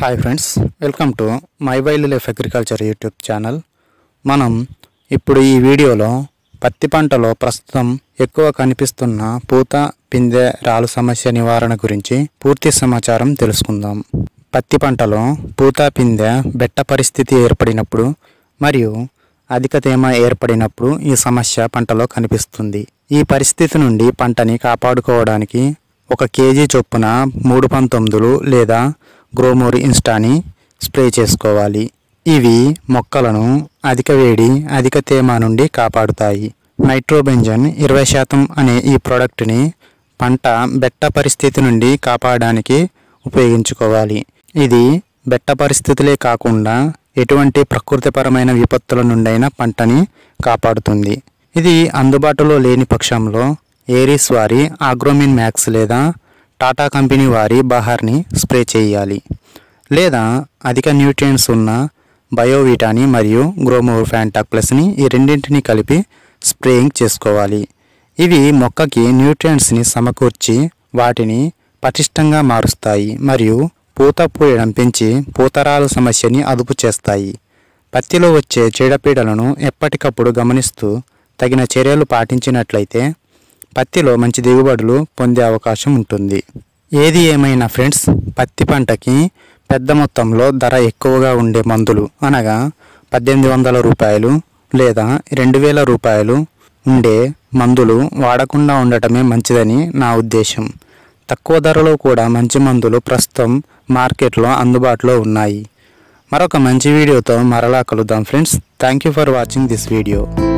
hi friends welcome to my wild life agriculture YouTube channel మనం ఇప్పుడు ఈ వీడియోలో పత్తి పంటలో ప్రస్తుతం ఎక్కువ కనిపిస్తున్న పూత పిందె రాలు సమస్య నివారణ గురించి పూర్తి సమాచారం తెలుసుకుందాం పత్తి పంటలో పూత పిందె బెట్ట పరిస్థితి ఏర్పడినప్పుడు మరియు అధిక తేమ ఏర్పడినప్పుడు ఈ సమస్య పంటలో కనిపిస్తుంది ఈ పరిస్థితి నుండి పంటని కాపాడుకోవడానికి ఒక కేజీ చొప్పున మూడు పంతొమ్మిదిలు లేదా గ్రోమోర్ ఇన్స్టాని స్ప్రే చేసుకోవాలి ఇవి మొక్కలను అధిక వేడి అధిక తేమ నుండి కాపాడుతాయి నైట్రోబెంజన్ ఇరవై శాతం అనే ఈ ప్రోడక్ట్ని పంట బెట్ట పరిస్థితి నుండి కాపాడడానికి ఉపయోగించుకోవాలి ఇది బెట్ట పరిస్థితులే కాకుండా ఎటువంటి ప్రకృతిపరమైన విపత్తుల నుండైనా పంటని కాపాడుతుంది ఇది అందుబాటులో లేని పక్షంలో ఏరిస్ వారి ఆగ్రోమిన్ మ్యాక్స్ లేదా టాటా కంపెనీ వారి బహార్ని స్ప్రే చేయాలి లేదా అధిక న్యూట్రియంట్స్ ఉన్న బయోవిటాని మరియు గ్రోమోర్ ఫ్యాంటాక్ ప్లస్ని ఈ రెండింటిని కలిపి స్ప్రేయింగ్ చేసుకోవాలి ఇవి మొక్కకి న్యూట్రియంట్స్ని సమకూర్చి వాటిని పటిష్టంగా మారుస్తాయి మరియు పూత పూయడం పెంచి పూతరాల సమస్యని అదుపు చేస్తాయి పత్తిలో వచ్చే చీడపీడలను ఎప్పటికప్పుడు గమనిస్తూ తగిన చర్యలు పాటించినట్లయితే పత్తిలో మంచి దిగుబడులు పొందే అవకాశం ఉంటుంది ఏది ఏమైనా ఫ్రెండ్స్ పత్తి పంటకి పెద్ద మొత్తంలో ధర ఎక్కువగా ఉండే మందులు అనగా పద్దెనిమిది వందల రూపాయలు లేదా రెండు వేల రూపాయలు ఉండే మందులు వాడకుండా ఉండటమే మంచిదని నా ఉద్దేశం తక్కువ ధరలో కూడా మంచి మందులు ప్రస్తుతం మార్కెట్లో అందుబాటులో ఉన్నాయి మరొక మంచి వీడియోతో మరలా కలుద్దాం friends thank you for watching this video